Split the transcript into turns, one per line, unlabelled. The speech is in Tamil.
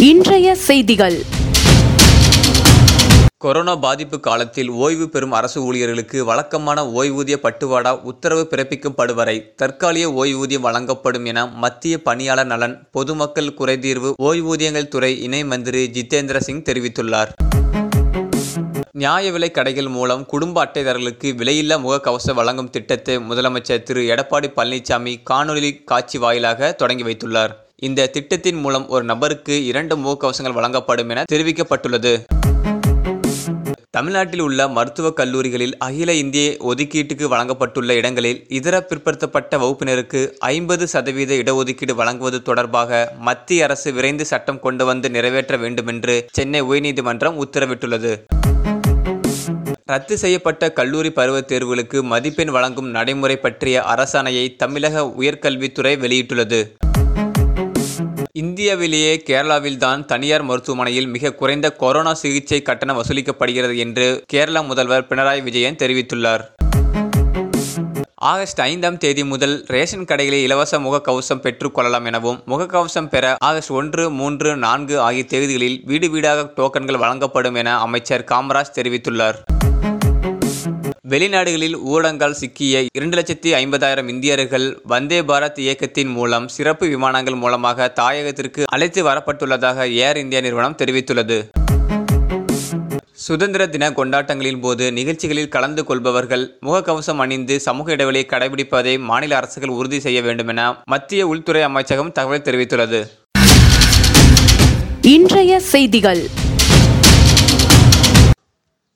இன்றைய செய்திகள்
கொரோனா பாதிப்பு காலத்தில் ஓய்வு பெறும் அரசு ஊழியர்களுக்கு வழக்கமான ஓய்வூதிய பட்டுவாடா உத்தரவு பிறப்பிக்கப்படும் வரை தற்காலிக ஓய்வூதியம் வழங்கப்படும் என மத்திய பணியாளர் நலன் பொதுமக்கள் குறைதீர்வு ஓய்வூதியங்கள் துறை இணை மந்திரி ஜிதேந்திர சிங் தெரிவித்துள்ளார் நியாய விலை கடைகள் மூலம் குடும்ப அட்டைதாரர்களுக்கு விலையில்லா முகக்கவசம் வழங்கும் திட்டத்தை முதலமைச்சர் திரு எடப்பாடி பழனிசாமி காணொலி காட்சி வாயிலாக தொடங்கி வைத்துள்ளார் இந்த திட்டத்தின் மூலம் ஒரு நபருக்கு இரண்டு முகக்கவசங்கள் வழங்கப்படும் என தெரிவிக்கப்பட்டுள்ளது தமிழ்நாட்டில் உள்ள மருத்துவக் கல்லூரிகளில் அகில இந்திய ஒதுக்கீட்டுக்கு வழங்கப்பட்டுள்ள இடங்களில் இதர பிற்படுத்தப்பட்ட வகுப்பினருக்கு ஐம்பது சதவீத இடஒதுக்கீடு வழங்குவது தொடர்பாக மத்திய அரசு விரைந்து சட்டம் கொண்டு வந்து நிறைவேற்ற வேண்டுமென்று சென்னை உயர்நீதிமன்றம் உத்தரவிட்டுள்ளது ரத்து செய்யப்பட்ட கல்லூரி பருவத் தேர்வுகளுக்கு மதிப்பெண் வழங்கும் நடைமுறை பற்றிய அரசாணையை தமிழக உயர்கல்வித்துறை வெளியிட்டுள்ளது இந்தியாவிலேயே கேரளாவில்தான் தனியார் மருத்துவமனையில் மிக குறைந்த கொரோனா சிகிச்சை கட்டணம் வசூலிக்கப்படுகிறது என்று கேரளா முதல்வர் பினராயி விஜயன் தெரிவித்துள்ளார் ஆகஸ்ட் ஐந்தாம் தேதி முதல் ரேஷன் கடைகளில் இலவச முகக்கவசம் பெற்றுக் கொள்ளலாம் எனவும் முகக்கவசம் பெற ஆகஸ்ட் ஒன்று மூன்று நான்கு ஆகிய தேதிகளில் வீடு வீடாக டோக்கன்கள் வழங்கப்படும் என அமைச்சர் காமராஜ் தெரிவித்துள்ளார் வெளிநாடுகளில் ஊடகங்கள் சிக்கிய இரண்டு லட்சத்தி ஐம்பதாயிரம் இந்தியர்கள் வந்தே பாரத் இயக்கத்தின் மூலம் சிறப்பு விமானங்கள் மூலமாக தாயகத்திற்கு அழைத்து வரப்பட்டுள்ளதாக ஏர் இந்தியா நிறுவனம் தெரிவித்துள்ளது சுதந்திர தின கொண்டாட்டங்களின் போது நிகழ்ச்சிகளில் கலந்து கொள்பவர்கள் முகக்கவசம் அணிந்து சமூக இடைவெளியை கடைபிடிப்பதை மாநில அரசுகள் உறுதி செய்ய வேண்டும் என மத்திய உள்துறை அமைச்சகம் தகவல் தெரிவித்துள்ளது
இன்றைய செய்திகள்